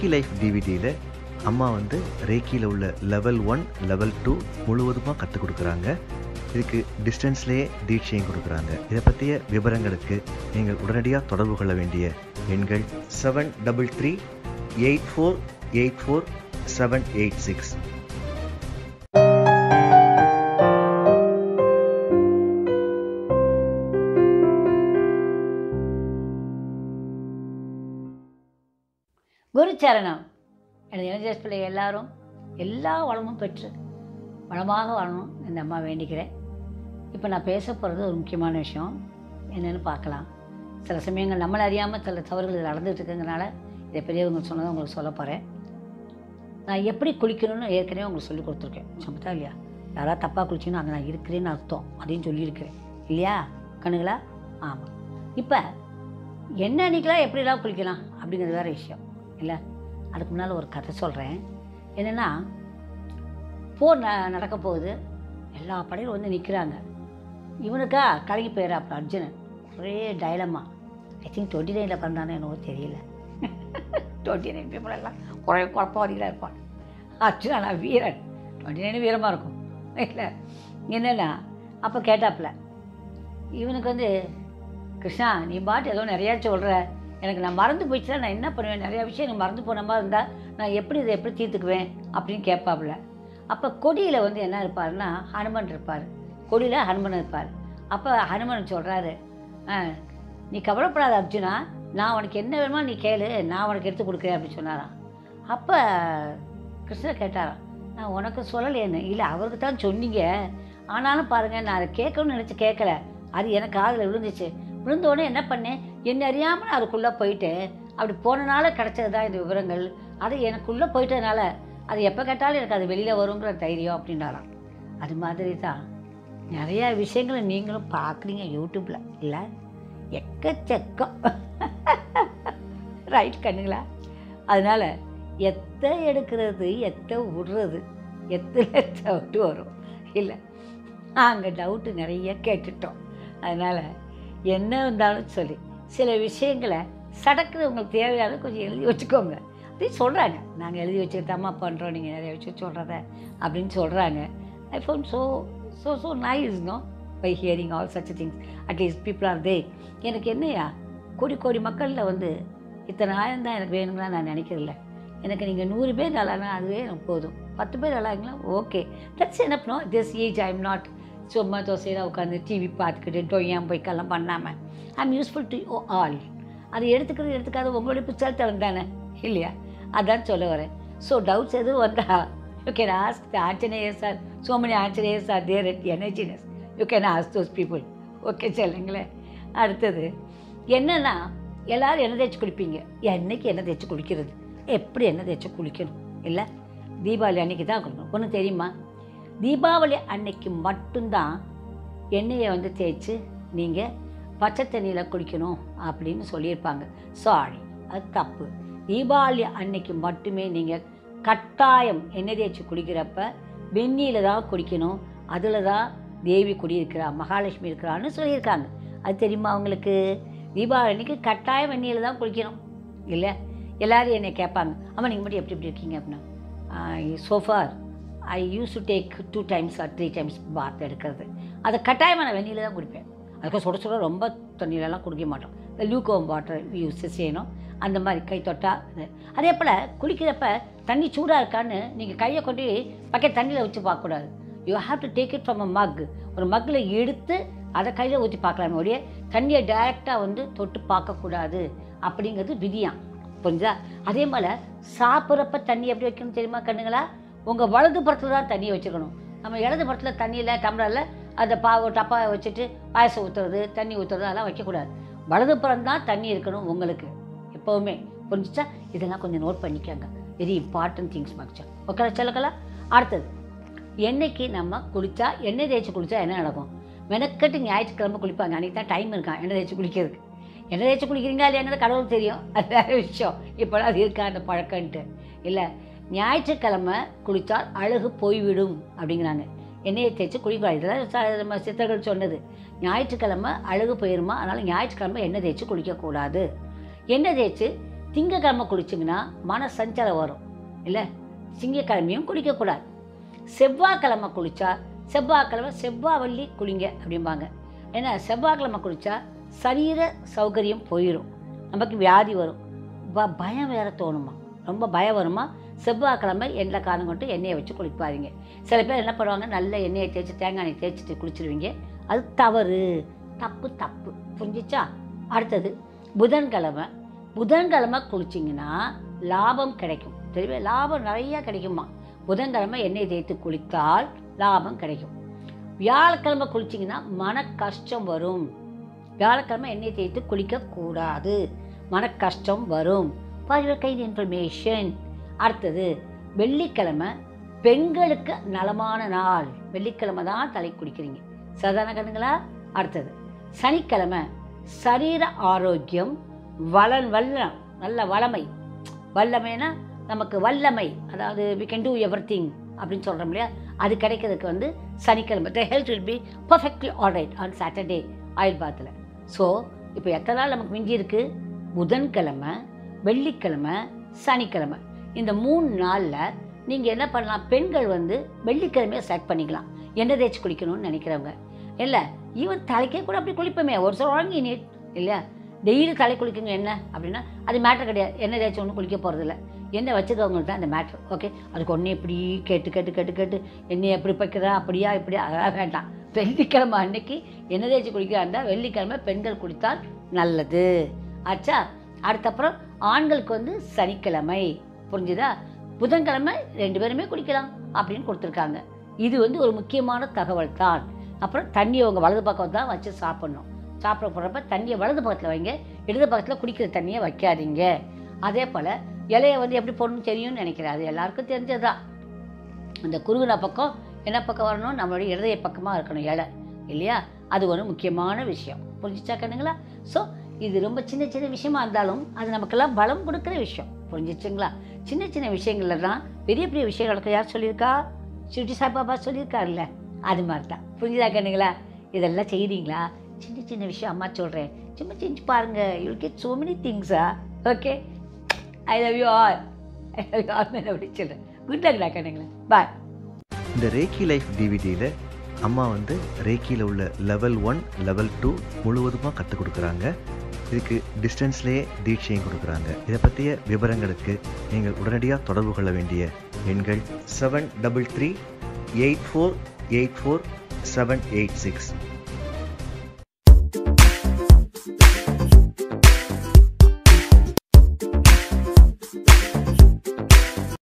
ரேக்கி life டிவிடியில் அம்மா வந்து ரேக்கியில் உள்ள லெவல் ஒன் லெவல் டூ முழுவதுமாக கற்றுக் கொடுக்குறாங்க இதுக்கு டிஸ்டன்ஸ்லேயே தீட்சையும் கொடுக்குறாங்க இதை பற்றிய விவரங்களுக்கு நீங்கள் உடனடியாக தொடர்பு கொள்ள வேண்டிய எண்கள் seven double three eight four eight four seven eight six Gurucharanam எனது இளைஞர் பிள்ளை எல்லாரும் எல்லா வளமும் பெற்று வளமாக வாழணும் இந்த அம்மா வேண்டிக்கிறேன் இப்போ நான் பேச போகிறது ஒரு முக்கியமான விஷயம் என்னென்னு பார்க்கலாம் சில சமயங்கள் நம்மளை அறியாமல் சில தவறுகள் நடந்துட்டு இருக்குங்கிறனால இதை பெரியவங்க சொன்னதை உங்களுக்கு சொல்ல போகிறேன் நான் எப்படி குளிக்கணும்னு ஏற்கனவே உங்களுக்கு சொல்லி கொடுத்துருக்கேன் சமத்தா இல்லையா யாராவது தப்பாக குளிச்சிங்கன்னா அங்கே நான் இருக்கிறேன்னு அர்த்தம் அதையும் சொல்லியிருக்கிறேன் இல்லையா கண்ணுங்களா ஆமாம் இப்போ என்ன அன்றைக்கெலாம் எப்படிலாம் குளிக்கலாம் அப்படிங்கிறது வேறு விஷயம் இல்லை அதுக்கு முன்னால் ஒரு கதை சொல்கிறேன் என்னென்னா போர் ந நடக்க போகுது எல்லா படையும் வந்து நிற்கிறாங்க இவனுக்கா கலங்கி போயிடறாப்புல அர்ஜுனன் ஒரே டைலமா ஐ திங்க் டுவெண்ட்டி நைனில் பிறந்தானே என்னவோ தெரியல டுவெண்ட்டி நைன் பீப்புள் எல்லாம் குறை குழப்பவாதிகளாக இருப்பான் அர்ஜுனா நான் வீரன் டுவெண்ட்டி நைன் வீரமாக இருக்கும் இல்லை என்னென்னா அப்போ கேட்டாப்புல இவனுக்கு வந்து கிருஷ்ணா நீ பாட்டு ஏதோ நிறையா சொல்கிற எனக்கு நான் மறந்து போயிடுச்சுன்னா நான் என்ன பண்ணுவேன் நிறையா விஷயம் எனக்கு மறந்து போன மாதிரி இருந்தால் நான் எப்படி இதை எப்படி தீர்த்துக்குவேன் அப்படின்னு கேட்பாப்புல அப்போ கொடியில் வந்து என்ன இருப்பாருன்னா ஹனுமன் இருப்பார் கொடியில் ஹனுமன் இருப்பார் அப்போ ஹனுமன் சொல்கிறாரு ஆ நீ கவலைப்படாத அர்ஜுனா நான் உனக்கு என்ன வேணுமோ நீ கேளு நான் உனக்கு எடுத்து கொடுக்குறேன் அப்படின்னு சொன்னாராம் அப்போ கிருஷ்ணர் கேட்டாராம் நான் உனக்கு சொல்லலையேன்னு இல்லை அவருக்கு தான் சொன்னீங்க ஆனாலும் பாருங்கள் நான் அதை கேட்கணும்னு நினச்சி கேட்கல அது எனக்கு காதில் விழுந்துச்சு விழுந்தோடனே என்ன பண்ணேன் என்ன அறியாமல் நான் அதுக்குள்ளே போயிட்டேன் அப்படி போனனால கிடச்சது தான் இந்த விவரங்கள் அது எனக்குள்ளே போயிட்டதுனால அது எப்போ கேட்டாலும் எனக்கு அது வெளியில் வருங்கிற தைரியம் அப்படின்னாராம் அது மாதிரி தான் நிறையா விஷயங்களை நீங்களும் பார்க்குறீங்க யூடியூப்பில் இல்லை எக்கச்சக்கம் ரைட் கண்ணுங்களா அதனால் எத்தை எடுக்கிறது எத்தை விடுறது எத்தில் டவுட்டு வரும் இல்லை அங்கே டவுட்டு நிறைய கேட்டுட்டோம் அதனால் என்ன இருந்தாலும் சொல்லி சில விஷயங்களை சடக்குன்னு உங்களுக்கு தேவையான கொஞ்சம் எழுதி வச்சுக்கோங்க அப்படின்னு சொல்கிறாங்க நாங்கள் எழுதி வச்சுக்கிட்டாமா பண்ணுறோம் நீங்கள் நிறைய விஷயம் சொல்கிறத அப்படின்னு சொல்கிறாங்க iPhone so so so nice no by hearing all such things at least people are they எனக்கு என்னையா கோடி கோடி மக்களில் வந்து இத்தனை ஆயிரம் தான் எனக்கு வேணுங்களா நான் நினைக்கிறதில்ல எனக்கு நீங்கள் நூறு பேர் நல்லானா அதுவே எனக்கு போதும் பத்து பேர் நல்லாங்களா ஓகே தட்ஸ் என்ன no this age I am not சும்மா தோசையில் உட்காந்து டிவி பார்த்துக்கிட்டு டொய்யாம் போய்க்கெல்லாம் பண்ணாமல் I am useful to you all அதை எடுத்துக்கிறது எடுத்துக்காத உங்களுடைய புத்தகத்தவன் தானே இல்லையா அதான் சொல்ல வரேன் ஸோ டவுட்ஸ் எதுவும் வந்தா you can ask the Anjaneyar sir so many Anjaneyar sir there at எனர்ஜினஸ் you can ask those people okay சொல்லுங்களேன் அடுத்தது என்னென்னா எல்லோரும் எண்ணெய் தேய்ச்சி குளிப்பீங்க என்னைக்கு எண்ணெய் தேய்ச்சி குளிக்கிறது எப்படி எண்ணெய் தேய்ச்சி குளிக்கணும் இல்லை தீபாவளி அன்னைக்கு தான் குளிக்கணும் ஒன்றும் தெரியுமா தீபாவளி அன்னைக்கு மட்டும்தான் எண்ணெயை வந்து தேய்ச்சி நீங்கள் பச்சை தண்ணியில் குளிக்கணும் அப்படின்னு சொல்லியிருப்பாங்க சாரி அது தப்பு தீபாவளி அன்னைக்கு மட்டுமே நீங்கள் கட்டாயம் எண்ணெய் தேய்ச்சி குளிக்கிறப்ப வெந்நியில் தான் குளிக்கணும் அதில் தான் தேவி குடியிருக்கிறா மகாலட்சுமி இருக்கிறான்னு சொல்லியிருக்காங்க அது தெரியுமா அவங்களுக்கு தீபாவளி அன்னைக்கு கட்டாயம் வெந்நியில் தான் குளிக்கணும் இல்லை எல்லோரும் என்னை கேட்பாங்க ஆமாம் நீங்கள் மட்டும் எப்படி எப்படி இருக்கீங்க அப்படின்னா so far I use to take two times or three times bath எடுக்கிறது அதை கட்டாயமாக நான் வெந்நியில் தான் குடிப்பேன் அதுக்கு சுட சுட ரொம்ப தண்ணியிலலாம் குடிக்க மாட்டோம் இந்த லூக்கோம் வாட்டர் யூஸ் செய்யணும் அந்த மாதிரி கை தொட்டா இது அதே போல் குளிக்கிறப்ப தண்ணி சூடாக இருக்கான்னு நீங்கள் கையை கொண்டு பக்கெட் தண்ணியில் வச்சு பார்க்கக்கூடாது you have to take it from a mug ஒரு மக்கில் எடுத்து அதை கையில் ஊற்றி பார்க்கலாமே ஒழிய தண்ணியை டைரெக்டாக வந்து தொட்டு பார்க்கக்கூடாது அப்படிங்கிறது விதியாம் புரிஞ்சா அதே போல் சாப்பிட்றப்ப தண்ணி எப்படி வைக்கணும் தெரியுமா கண்ணுங்களா உங்கள் வலது புறத்தில் தான் தண்ணியை வச்சுக்கணும் நம்ம இடது புறத்தில் தண்ணியில் டம்ளரில் அந்த பா டப்பா வச்சுட்டு பாயசம் ஊற்றுறது தண்ணி ஊற்றுறது அதெல்லாம் வைக்கக்கூடாது வலது புறம் தான் தண்ணி இருக்கணும் உங்களுக்கு எப்போவுமே புரிஞ்சுச்சா இதெல்லாம் கொஞ்சம் நோட் பண்ணிக்கோங்க வெரி இம்பார்ட்டன்ட் திங்ஸ் மக்சா ஓகே சொல்லக்கலாம் அடுத்தது என்னைக்கு நம்ம குளித்தா எண்ணெய் தேய்ச்சி குளித்தா என்ன நடக்கும் மெனக்கட்டு ஞாயிற்றுக்கிழமை குளிப்பாங்க அன்றைக்கி தான் டைம் இருக்கான் எண்ணெய் தேய்ச்சி குளிக்கிறதுக்கு எண்ணெய் தேய்ச்சி குளிக்கிறீங்களா இல்லையாங்கிறது கடவுள் தெரியும் அது வேறு விஷயம் இப்போலாம் அது இருக்கா அந்த பழக்கன்ட்டு இல்லை ஞாயிற்றுக்கிழமை குளித்தால் அழகு போய்விடும் அப்படிங்கிறாங்க எண்ணெயை தேய்ச்சி குளிக்கூடாது இதெல்லாம் ச- நம்ம சித்தர்கள் சொன்னது ஞாயிற்றுக்கிழமை அழகு போயிருமா அதனால் ஞாயிற்றுக்கிழமை எண்ணெய் தேய்ச்சி குளிக்கக்கூடாது எண்ணெய் தேய்ச்சி திங்கக்கிழமை குளிச்சிங்கன்னா மன சஞ்சலம் வரும் இல்லை திங்கக்கிழமையும் குளிக்கக்கூடாது செவ்வாய்க்கிழமை குளிச்சா செவ்வாய்க்கிழமை செவ்வாவள்ளி குளிங்க அப்படிம்பாங்க ஏன்னா செவ்வாய்க்கிழமை குளிச்சா சரீர சௌகரியம் போயிடும் நமக்கு வியாதி வரும் ப பயம் வேற தோணுமா ரொம்ப பயம் வருமா செவ்வாய்க்கிழமை எண்ணெய் காரணம் கொண்டு எண்ணெயை வச்சு குளிப்பாதீங்க சில பேர் என்ன பண்ணுவாங்க நல்ல எண்ணெயை தேய்ச்சி தேங்காய் எண்ணெய் தேய்ச்சிட்டு குளிச்சிருவீங்க அது தவறு தப்பு தப்பு புரிஞ்சிச்சா அடுத்தது புதன்கிழமை புதன்கிழமை குளிச்சிங்கன்னா லாபம் கிடைக்கும் தெரியவே லாபம் நிறையா கிடைக்குமா புதன்கிழமை எண்ணெய் தேய்த்து குளித்தால் லாபம் கிடைக்கும் வியாழக்கிழமை குளிச்சிங்கன்னா மன கஷ்டம் வரும் வியாழக்கிழமை எண்ணெய் தேய்த்து குளிக்கக்கூடாது மன கஷ்டம் வரும் ஃபார் கைண்ட் இன்ஃபர்மேஷன் அடுத்தது வெள்ளிக்கிழமை பெண்களுக்கு நலமான நாள் வெள்ளிக்கிழமை தான் தலை குளிக்கிறீங்க சாதாரண கண்ணுங்களா அடுத்தது சனிக்கிழமை சரீர ஆரோக்கியம் வளன் வல்லம் நல்ல வளமை வல்லமைனா நமக்கு வல்லமை அதாவது we can do everything அப்படின்னு சொல்கிறோம் இல்லையா அது கிடைக்கிறதுக்கு வந்து சனிக்கிழமை the health will be perfectly alright on Saturday oil பாத்தில் ஸோ இப்போ எத்தனை நாள் நமக்கு மிஞ்சி இருக்கு புதன்கிழமை வெள்ளிக்கிழமை சனிக்கிழமை இந்த மூணு நாளில் நீங்கள் என்ன பண்ணலாம் பெண்கள் வந்து வெள்ளிக்கிழமையை செலக்ட் பண்ணிக்கலாம் எண்ணெய் தேய்ச்சி குளிக்கணும்னு நினைக்கிறவங்க இல்லை ஈவன் தலைக்கே கூட அப்படி குளிப்போமே ஒரு சில வாங்கி நீட் இல்லையா டெய்லி தலை குளிக்குங்க என்ன அப்படின்னா அது மேட்ரு கிடையாது எண்ணெய் தேய்ச்சி ஒன்றும் குளிக்க போகிறதில்ல எண்ணெய் வச்சுக்கவங்களுக்கு தான் அந்த மேட்ரு ஓகே அதுக்கு ஒன்றே இப்படி கேட்டு கேட்டு கேட்டு கேட்டு எண்ணெய் எப்படி வைக்கிறா அப்படியா இப்படியா அதெல்லாம் வேண்டாம் வெள்ளிக்கிழமை அன்னைக்கு எண்ணெய் தேய்ச்சி குளிக்கிறா இருந்தால் வெள்ளிக்கிழமை பெண்கள் குளித்தால் நல்லது ஆச்சா அடுத்தப்புறம் ஆண்களுக்கு வந்து சனிக்கிழமை புரிஞ்சுதா புதன்கிழமை ரெண்டு பேருமே குளிக்கலாம் அப்படின்னு கொடுத்துருக்காங்க இது வந்து ஒரு முக்கியமான தகவல் தான் அப்புறம் தண்ணியை உங்கள் வலது பக்கம் தான் வச்சு சாப்பிட்ணும் சாப்பிட போகிறப்ப தண்ணியை வலது பக்கத்தில் வைங்க இடது பக்கத்தில் குடிக்கிற தண்ணியை வைக்காதீங்க அதே போல் இலையை வந்து எப்படி போடணும்னு தெரியும்னு நினைக்கிறேன் அது எல்லாருக்கும் தெரிஞ்சதுதான் அந்த குறுகுன பக்கம் என்ன பக்கம் வரணும் நம்மளுடைய இருதய பக்கமாக இருக்கணும் இலை இல்லையா அது ஒரு முக்கியமான விஷயம் புரிஞ்சிச்சா கண்ணுங்களா ஸோ இது ரொம்ப சின்ன சின்ன விஷயமா இருந்தாலும் அது நமக்கெல்லாம் பலம் கொடுக்குற விஷயம் புரிஞ்சிச்சுங்களா சின்ன சின்ன விஷயங்கள்ல தான் பெரிய பெரிய விஷயங்களுக்கு யார் சொல்லியிருக்கா சிட்டி சாய்பாபா சொல்லியிருக்காருல்ல அது மாதிரி தான் புரிஞ்சுதா கண்ணுங்களா இதெல்லாம் செய்கிறீங்களா சின்ன சின்ன விஷயம் அம்மா சொல்கிறேன் சும்மா செஞ்சு பாருங்க யூ கெட் சோ மெனி திங்ஸா okay I love you all I love you all மேலே அப்படி சொல்கிறேன் குட் லக்டா கண்ணுங்களா பாய் இந்த ரேக்கி லைஃப் டிவிடியில் அம்மா வந்து ரேக்கியில் உள்ள லெவல் ஒன் லெவல் டூ முழுவதுமாக கற்றுக் கொடுக்குறாங்க இதுக்கு டிஸ்டன்ஸ்லேயே தீட்சையும் கொடுக்குறாங்க இதை பற்றிய விவரங்களுக்கு நீங்கள் உடனடியாக தொடர்பு கொள்ள வேண்டிய எண்கள் seven double three eight four eight four seven eight six